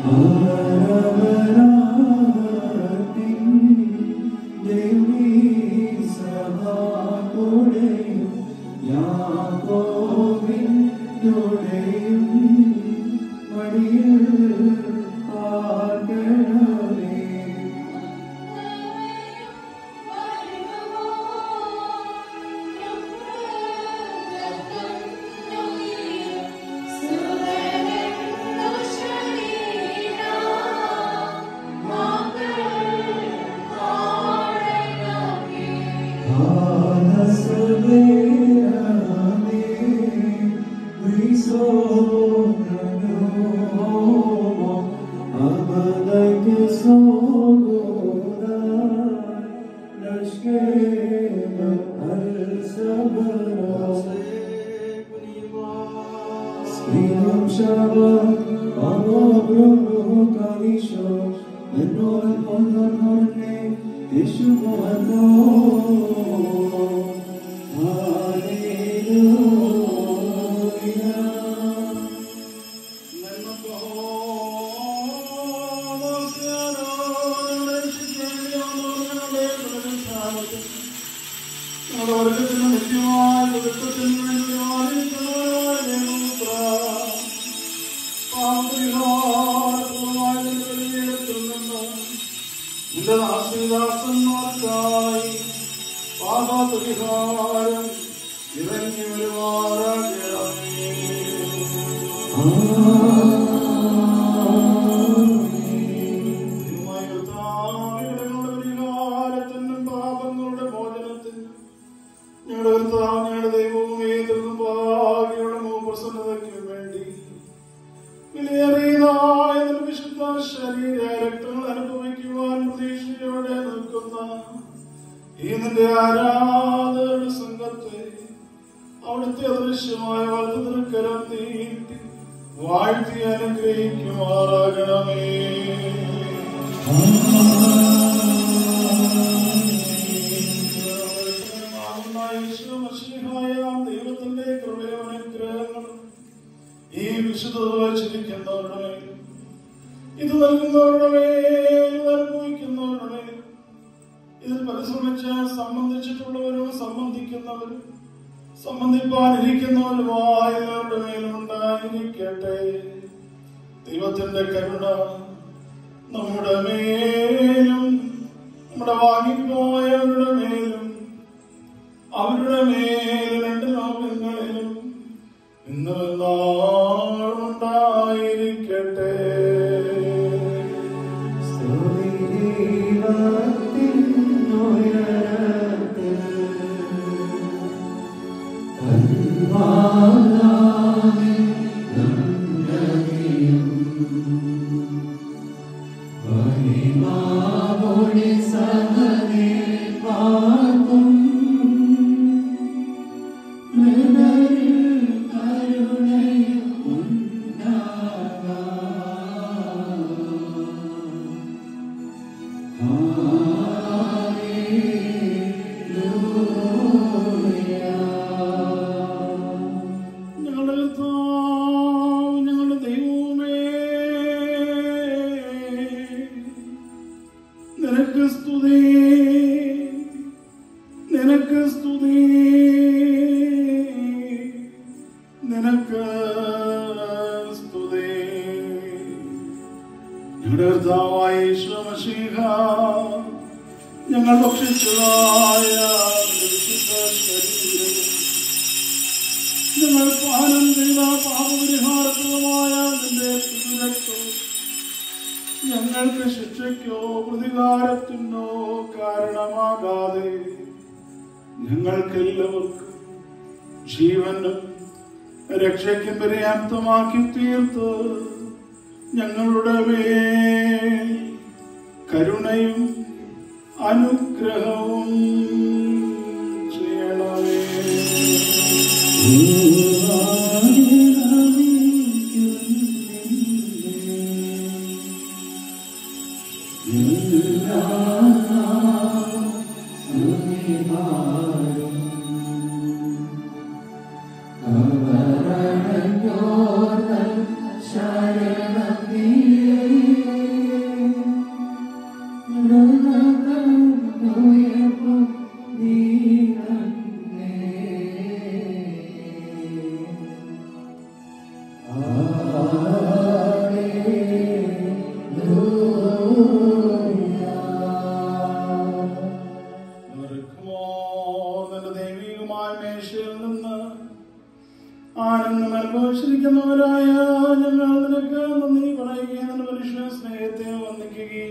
ശരണം നീ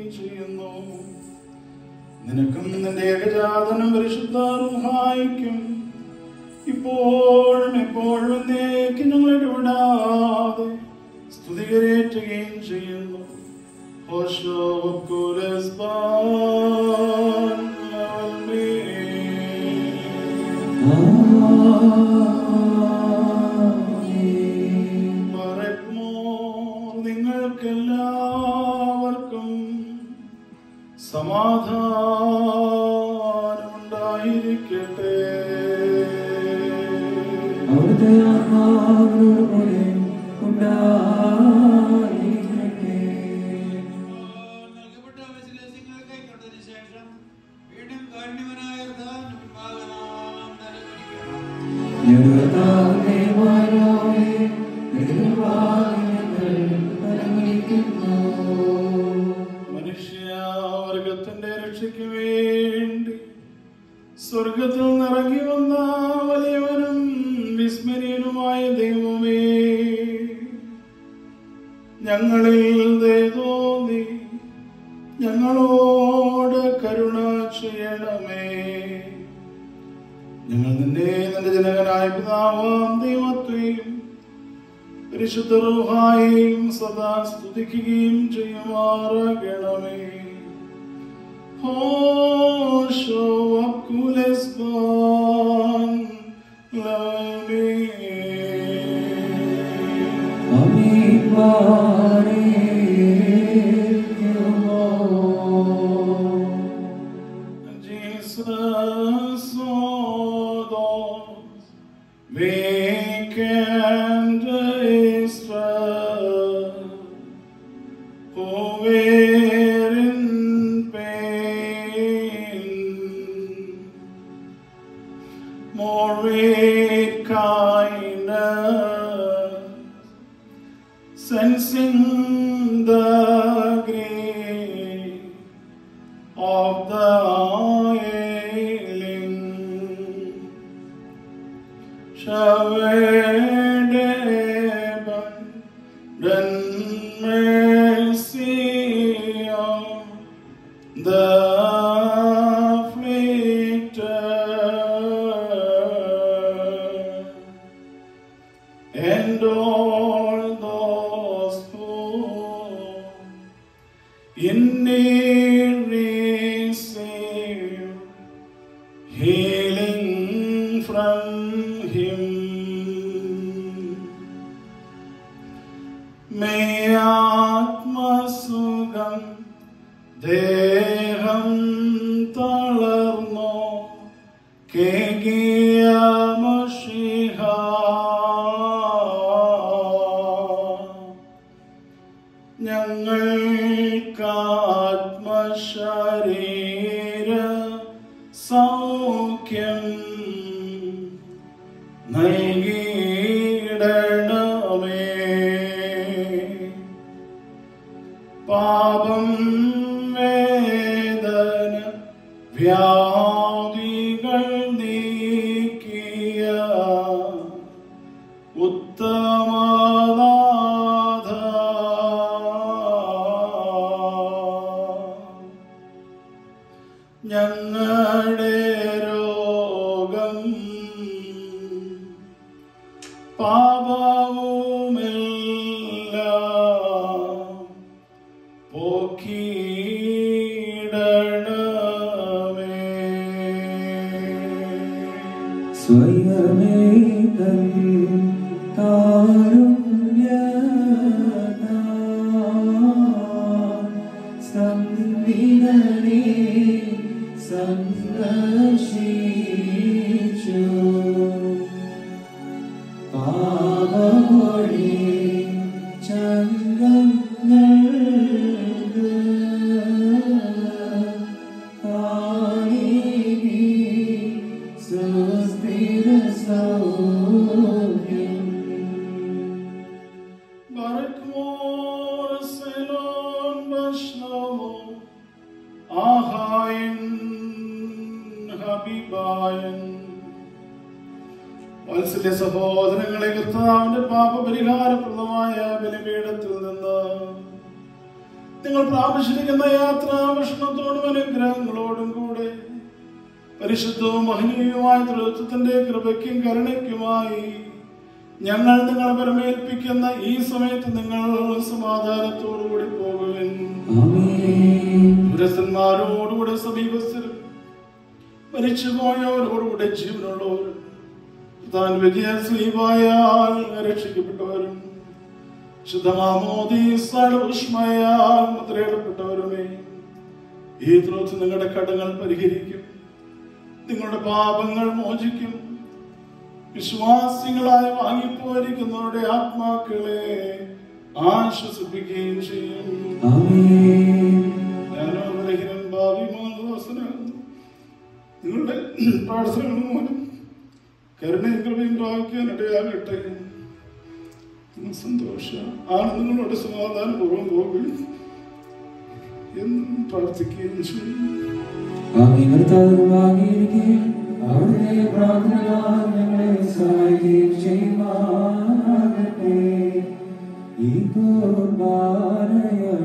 ചെയ്യുന്നു നിനക്കും നിന്റെ ഏകജാതനും പരിശുദ്ധ റുഹായിക്കും ഇപ്പോഴും എപ്പോഴും എന്നേക്കും ഞങ്ങൾ ഇടപെടാതെ സ്തുതികരേറ്റുകയും ചെയ്യുന്നു ഓശോ കുലസ്ബാൻ നിങ്ങൾക്കെല്ലാവർക്കും സമാധാനമുണ്ടായിരിക്കട്ടെ അവിടുത്തെ ആത്മാവിനോടുകൂടെ ഉണ്ടായിരിക്കട്ടെ. നൽകപ്പെട്ട വിശ്വാസികൾ കൈക്കൊണ്ടതിന് ശേഷം വീണ്ടും കാരുണ്യവനായ കർത്താവിന്റെ മുൻപാകെ നാം നിലവിളിക്കണം. ഞങ്ങളുടെ മാതാവേ, ദൈവവാഗ്ദങ്ങൾ അനുഗ്രഹിക്കുന്നു. മനുഷ്യവർഗത്തിന്റെ രക്ഷയ്ക്ക് വേണ്ടി സ്വർഗത്തിൽ നിറങ്ങി വന്ന വലിയവനും വിസ്മരീനുമായ ദൈവമേ ഞങ്ങളിൽ ദയതോന്നി ഞങ്ങളോട് കരുണ ചെയ്യണമേ ഞങ്ങൾ നിന്നെ നിന്റെ ജനകനായ പിതാവാം ദൈവത്തെയും പരിശുദ്ധ റൂഹായെയും സദാ സ്തുതിക്കുകയും ചെയ്യുമാറാകണമേ ഹോഷോ അക്കുലസ്ബാൻ ലവൽമേ. ആമീൻ പാടിയിരിക്കുന്നു. Jesus saw those vacant Israel who were in pain. More with kindness, sensing the grief of the ailing. Showered abundant mercy on the afflicted and all those who in need receive healing from Him. May ആത്മസുഖം ദേഹം തളർന്നോ കേകിയ മഷിഹ ഞങ്ങൾക്കാത്മശരീര സൗഖ്യം നൽകിയിടണമേ പാപം വേദന വ്യാധികൾ നീക്കിയ ഉത്തമനാഥ ഞങ്ങളുടെ രോഗം പാപവുമെല്ലാം പോക്കിയിടണമേ സ്വയമേ തൻ കാരുണ്യത്താൽ സംവിധനെ സന്ദർശിച്ചു പാപമൊഴി ചങ്ങങ്ങൾക്ക് താഴെ സുസ്ഥിര സൗഖ്യം Barakmor Selon Bashlamo Ahayin Habibayan വാത്സല്യ സഹോദരങ്ങളെ കർത്താവിന്റെ പാപപരിഹാരപ്രദമായ ബലിപീഠത്തിൽ നിന്ന് നിങ്ങൾ പ്രാപിച്ചിരിക്കുന്ന യാത്രാ ഭക്ഷണത്തോടും അനുഗ്രഹങ്ങളോടും കൂടെ പരിശുദ്ധവും മഹനീയവുമായ തൃത്വത്തിന്റെ കൃപയ്ക്കും കരുണയ്ക്കുമായി ഞങ്ങൾ നിങ്ങളെ പരമേൽപ്പിക്കുന്ന ഈ സമയത്ത് നിങ്ങൾ സമാധാനത്തോടുകൂടി പോകുവിൻ ആമേൻ പുരസന്മാരോടുകൂടെ സമീപസ്ഥരും മരിച്ചുപോയവരോടുകൂടെ ജീവനുള്ളവരും താൻ വലിയ സ്ലീവായാൽ രക്ഷിക്കപ്പെട്ടവരും ശുദ്ധമാമോദീസ്മയാൽ മുദ്രയിടപ്പെട്ടവരുമേ ഈ ത്രോത്ത് നിങ്ങളുടെ കടങ്ങൾ പരിഹരിക്കും നിങ്ങളുടെ പാപങ്ങൾ മോചിക്കും വിശ്വാസികളായി വാങ്ങിപ്പോയിരിക്കുന്നവരുടെ ആത്മാക്കളെ ആശ്വസിപ്പിക്കുകയും ചെയ്യും ആമേൻ ഞാനോ ബലഹീനൻ ഭാവിമാനദാസനാകുന്നു നിങ്ങളുടെ പ്രാർത്ഥനകൾ മൂലം കരുണയും കൃപയും പ്രാപിക്കാൻ ഇടയാകട്ടെ നിങ്ങൾ സന്തോഷ ആനന്ദങ്ങളോട് സമാധാനപൂർവ്വം പോകുകയും എന്നും പ്രാർത്ഥിക്കുകയും ചെയ്യും ആമേൻ കർത്താവായിരിക്കും അവിടുത്തെ പ്രാർത്ഥനകളാൽ ഞങ്ങളെ സഹായിക്കുകയും ചെയ്യുമാറാകട്ടെ ഈ കുർബാനയാ